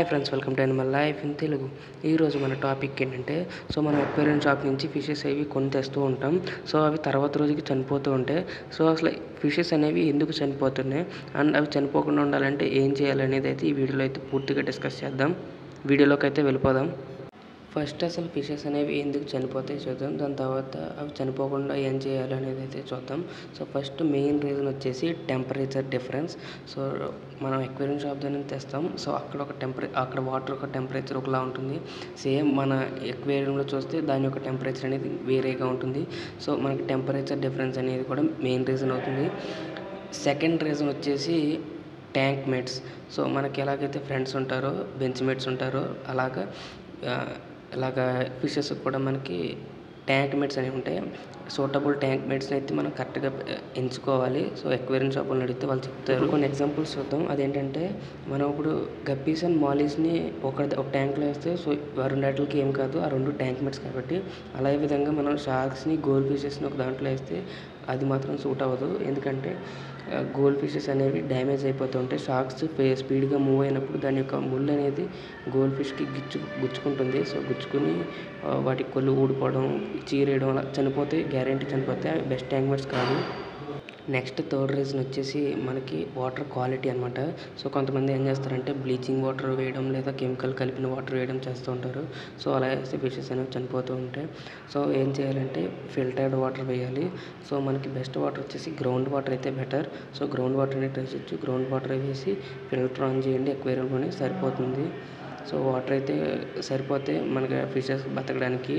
friends welcome to animal life in Telugu ఈరోజు మన topic ఏంటంటే సో మనం ఎక్వేరియం షాప్ నుంచి ఫిషెస్ అవి కొని తెస్తూ ఉంటాం సో అవి తర్వాత రోజుకి చనిపోతూ ఉంటాయి సో అసలు ఫిషెస్ అనేవి ఎందుకు చనిపోతున్నాయి అండ్ అవి చనిపోకుండా ఉండాలంటే ఏం చేయాలనేది అయితే ఈ వీడియోలో అయితే పూర్తిగా డిస్కస్ చేద్దాం వీడియోలోకి అయితే వెళ్ళిపోదాం ఫస్ట్ అసలు ఫిషెస్ అనేవి ఎందుకు చనిపోతాయి చూద్దాం దాని తర్వాత అవి చనిపోకుండా ఏం చేయాలి అనేది అయితే చూద్దాం సో ఫస్ట్ మెయిన్ రీజన్ వచ్చేసి టెంపరేచర్ డిఫరెన్స్ సో మనం ఎక్వేరియం షాప్ దగ్గర తెస్తాం సో అక్కడ ఒక టెంపరే అక్కడ వాటర్ ఒక టెంపరేచర్ ఒకలా ఉంటుంది సేమ్ మన ఎక్వేరియంలో చూస్తే దాని యొక్క టెంపరేచర్ అనేది వేరేగా ఉంటుంది సో మనకి టెంపరేచర్ డిఫరెన్స్ అనేది కూడా మెయిన్ రీజన్ అవుతుంది సెకండ్ రీజన్ వచ్చేసి ట్యాంక్ మేట్స్ సో మనకి ఎలాగైతే ఫ్రెండ్స్ ఉంటారో బెంచ్ మేట్స్ ఉంటారో అలాగా ఆ, ఇలాగా ఫిషెస్ కూడా మనకి ట్యాంక్ మేట్స్ అనేవి ఉంటాయి సూటబుల్ ట్యాంక్ మేట్స్ని అయితే మనం కరెక్ట్గా ఎంచుకోవాలి సో ఎక్వేరియం షాపులను అడిగితే వాళ్ళు చెప్తారు కొన్ని ఎగ్జాంపుల్స్ చూద్దాం అదేంటంటే మనం ఇప్పుడు గప్పీస్ అండ్ మాలీస్ని ఒక ఒక ట్యాంక్లో వేస్తే సో ఆ రెండాటికి ఏం కాదు ఆ రెండు ట్యాంక్ మేట్స్ కాబట్టి అలా విధంగా మనం షార్క్స్ని గోల్డ్ ఫిషెస్ని ఒక దాంట్లో వేస్తే అది మాత్రం సూట్ అవ్వదు ఎందుకంటే గోల్డ్ ఫిషెస్ అనేవి డ్యామేజ్ అయిపోతూ ఉంటాయి షార్క్స్ స్పీడ్గా మూవ్ అయినప్పుడు దాని యొక్క ముళ్ళు అనేది గోల్డ్ ఫిష్కి గిచ్చు గుచ్చుకుంటుంది సో గుచ్చుకుని ఆ, వాటి కొళ్ళు ఊడిపోవడం చీరేయడం అలా చనిపోతే గ్యారంటీ చనిపోతే అవి బెస్ట్ ట్యాంక్మెంట్స్ కాదు నెక్స్ట్ థర్డ్ రీజన్ వచ్చేసి మనకి వాటర్ క్వాలిటీ అనమాట సో కొంతమంది ఏం చేస్తారంటే బ్లీచింగ్ వాటర్ వేయడం లేదా కెమికల్ కలిపిన వాటర్ వేయడం చేస్తూ ఉంటారు సో అలా వేస్తే ఫిషెస్ అనేవి చనిపోతూ ఉంటాయి సో ఏం చేయాలంటే ఫిల్టర్డ్ వాటర్ వేయాలి సో మనకి బెస్ట్ వాటర్ వచ్చేసి గ్రౌండ్ వాటర్ అయితే బెటర్ సో గ్రౌండ్ వాటర్ అనేది ట్రై చేయొచ్చు గ్రౌండ్ వాటర్ వేసి ఫిల్టర్ ఆన్ చేయండి ఎక్వేరియంలోనే సరిపోతుంది సో వాటర్ అయితే సరిపోతే మనకి ఫిషెస్ బతకడానికి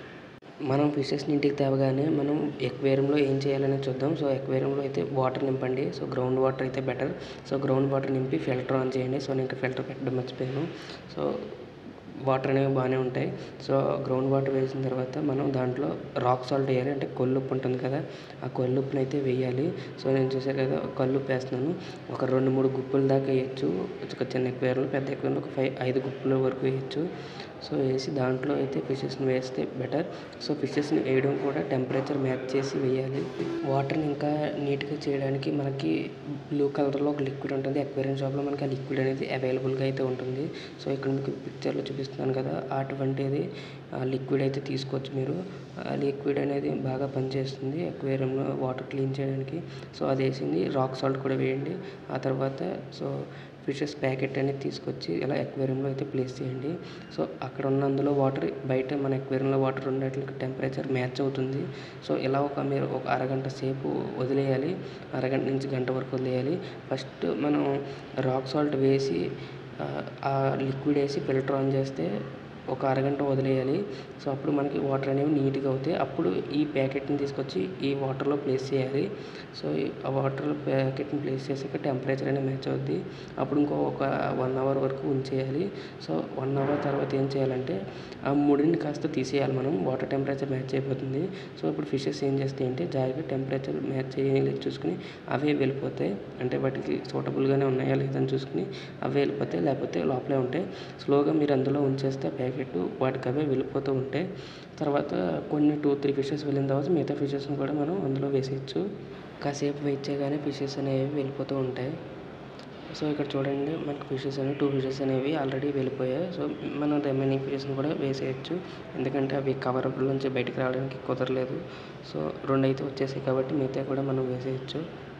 మనం ఫిషెస్ని ఇంటికి తేవగానే మనం ఎక్వేరియంలో ఏం చేయాలని చూద్దాం సో ఎక్వేరియంలో అయితే వాటర్ నింపండి సో గ్రౌండ్ వాటర్ అయితే బెటర్ సో గ్రౌండ్ వాటర్ నింపి ఫిల్టర్ ఆన్ చేయండి సో నేను ఇంకా ఫిల్టర్ పెట్టడం మర్చిపోయాను సో వాటర్ అనేవి బాగానే ఉంటాయి సో గ్రౌండ్ వాటర్ వేసిన తర్వాత మనం దాంట్లో రాక్ సాల్ట్ వేయాలి అంటే కొల్లుప్పు ఉంటుంది కదా ఆ కొల్లుప్పుని అయితే వేయాలి సో నేను చూసాను కదా కల్లుప్పు వేస్తున్నాను ఒక రెండు మూడు గుప్పుల దాకా వేయచ్చు ఒక చిన్న ఎక్వేరియంలో పెద్ద ఎక్వేరియంలో ఒక ఫైవ్ ఐదు గుప్పుల వరకు వేయచ్చు సో వేసి దాంట్లో అయితే ఫిషెస్ని వేస్తే బెటర్ సో ఫిషెస్ని వేయడం కూడా టెంపరేచర్ మ్యాచ్ చేసి వేయాలి వాటర్ని ఇంకా నీట్గా చేయడానికి మనకి బ్లూ కలర్లో ఒక లిక్విడ్ ఉంటుంది ఎక్వేరియం షాప్లో మనకి ఆ లిక్విడ్ అనేది అవైలబుల్గా అయితే ఉంటుంది సో ఇక్కడ మీకు పిక్చర్లో చూపిస్తున్నాను కదా అటువంటిది ఆ లిక్విడ్ అయితే తీసుకోవచ్చు మీరు ఆ లిక్విడ్ అనేది బాగా పనిచేస్తుంది ఎక్వేరియంలో వాటర్ క్లీన్ చేయడానికి సో అది వేసింది రాక్ సాల్ట్ కూడా వేయండి ఆ తర్వాత సో ఫిషెస్ ప్యాకెట్ అనేది తీసుకొచ్చి ఇలా ఎక్వేరియంలో అయితే ప్లేస్ చేయండి సో అక్కడ ఉన్న అందులో వాటర్ బయట మన ఎక్వేరియంలో వాటర్ ఉండేట్లకి టెంపరేచర్ మ్యాచ్ అవుతుంది సో ఇలా ఒక మీరు ఒక అరగంట సేపు వదిలేయాలి అరగంట నుంచి గంట వరకు వదిలేయాలి ఫస్ట్ మనం రాక్ సాల్ట్ వేసి ఆ, ఆ లిక్విడ్ వేసి ఫిల్టర్ ఆన్ చేస్తే ఒక అరగంట వదిలేయాలి సో అప్పుడు మనకి వాటర్ అనేవి నీట్గా అవుతాయి అప్పుడు ఈ ప్యాకెట్ని తీసుకొచ్చి ఈ వాటర్లో ప్లేస్ చేయాలి సో ఈ- ఆ వాటర్లో ప్యాకెట్ని ప్లేస్ చేసాక టెంపరేచర్ అనేది మ్యాచ్ అవుద్ది అప్పుడు ఇంకో ఒక వన్ అవర్ వరకు ఉంచేయాలి సో వన్ అవర్ తర్వాత ఏం చేయాలంటే ఆ ముడిని కాస్త తీసేయాలి మనం వాటర్ టెంపరేచర్ మ్యాచ్ అయిపోతుంది సో ఇప్పుడు ఫిషెస్ ఏం చేస్తాయి అంటే జాగ్రత్తగా టెంపరేచర్ మ్యాచ్ చేయలేదు చూసుకుని అవే వెళ్ళిపోతాయి అంటే వాటికి సూటబుల్గానే ఉన్నాయా లేదని చూసుకుని అవే వెళ్ళిపోతాయి లేకపోతే లోపలే ఉంటాయి స్లోగా మీరు అందులో ఉంచేస్తే ప్యాకెట్ వాటికి అవే వెళ్ళిపోతూ ఉంటాయి తర్వాత కొన్ని టూ త్రీ ఫిషెస్ వెళ్ళిన తర్వాత మిగతా ఫిషెస్ని కూడా మనం అందులో వేసేయచ్చు కాసేపు వెయిట్ చేయగానే ఫిషెస్ అనేవి వెళ్ళిపోతూ ఉంటాయి సో ఇక్కడ చూడండి మనకి ఫిషెస్ అనేవి టూ ఫిషెస్ అనేవి ఆల్రెడీ వెళ్ళిపోయాయి సో మనం రిమైనింగ్ ఫిషెస్ని కూడా వేసేయచ్చు ఎందుకంటే అవి కవర్ నుంచి బయటికి రావడానికి కుదరలేదు సో రెండు అయితే వచ్చేసాయి కాబట్టి మిగతా కూడా మనం వేసేయచ్చు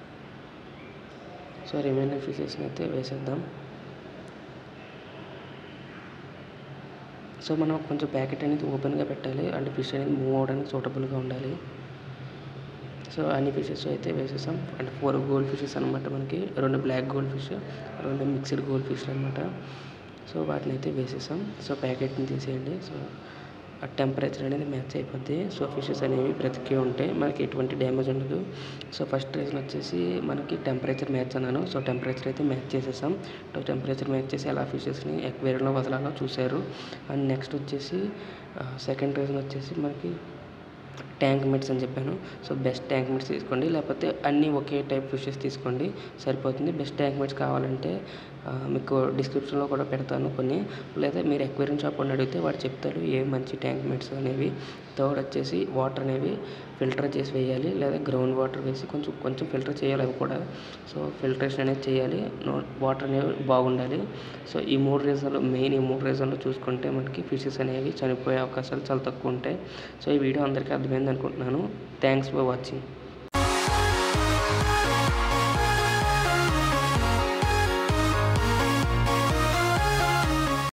సో రిమైనింగ్ ఫిషెస్ని అయితే వేసేద్దాం సో మనం కొంచెం ప్యాకెట్ అనేది ఓపెన్గా పెట్టాలి అంటే ఫిష్ అనేది మూవ్ అవ్వడానికి సూటబుల్గా ఉండాలి సో అన్ని ఫిషెస్ అయితే వేసేసాం అంటే ఫోర్ గోల్డ్ ఫిషెస్ అనమాట మనకి రెండు బ్లాక్ గోల్డ్ ఫిష్ రెండు మిక్స్డ్ గోల్డ్ ఫిష్ అనమాట సో వాటిని అయితే వేసేసాం సో ప్యాకెట్ని తీసేయండి సో ఆ టెంపరేచర్ అనేది మ్యాచ్ అయిపోద్ది సో ఫిషెస్ అనేవి బ్రతికి ఉంటాయి మనకి ఎటువంటి డ్యామేజ్ ఉండదు సో ఫస్ట్ రీజన్ వచ్చేసి మనకి టెంపరేచర్ మ్యాచ్ అన్నాను సో టెంపరేచర్ అయితే మ్యాచ్ చేసేసాం టెంపరేచర్ మ్యాచ్ చేసి ఎలా ఫిషెస్ని ఎక్వేరియంలో వదలాలో చూశారు అండ్ నెక్స్ట్ వచ్చేసి సెకండ్ రీజన్ వచ్చేసి మనకి ట్యాంక్ మెట్స్ అని చెప్పాను సో బెస్ట్ ట్యాంక్ మెట్స్ తీసుకోండి లేకపోతే అన్నీ ఒకే టైప్ ఫిషెస్ తీసుకోండి సరిపోతుంది బెస్ట్ ట్యాంక్ మెట్స్ కావాలంటే ఆ, మీకు డిస్క్రిప్షన్లో కూడా పెడతాను కొన్ని లేదా మీరు ఎక్వేరియం షాప్ అని అడిగితే వాడు చెప్తాడు ఏ మంచి ట్యాంక్ మెట్స్ అనేవి థర్డ్ వచ్చేసి వాటర్ అనేవి ఫిల్టర్ చేసి వేయాలి లేదా గ్రౌండ్ వాటర్ వేసి కొంచెం కొంచెం ఫిల్టర్ చేయాలి అవి కూడా సో ఫిల్టరేషన్ అనేది చేయాలి వాటర్ అనేవి బాగుండాలి సో ఈ మూడు రీజన్లు మెయిన్ ఈ మూడు రీజన్లు చూసుకుంటే మనకి ఫిషెస్ అనేవి చనిపోయే అవకాశాలు చాలా తక్కువ ఉంటాయి సో ఈ వీడియో అందరికీ అర్థమైంది అనుకుంటున్నాను థ్యాంక్స్ ఫర్ వాచింగ్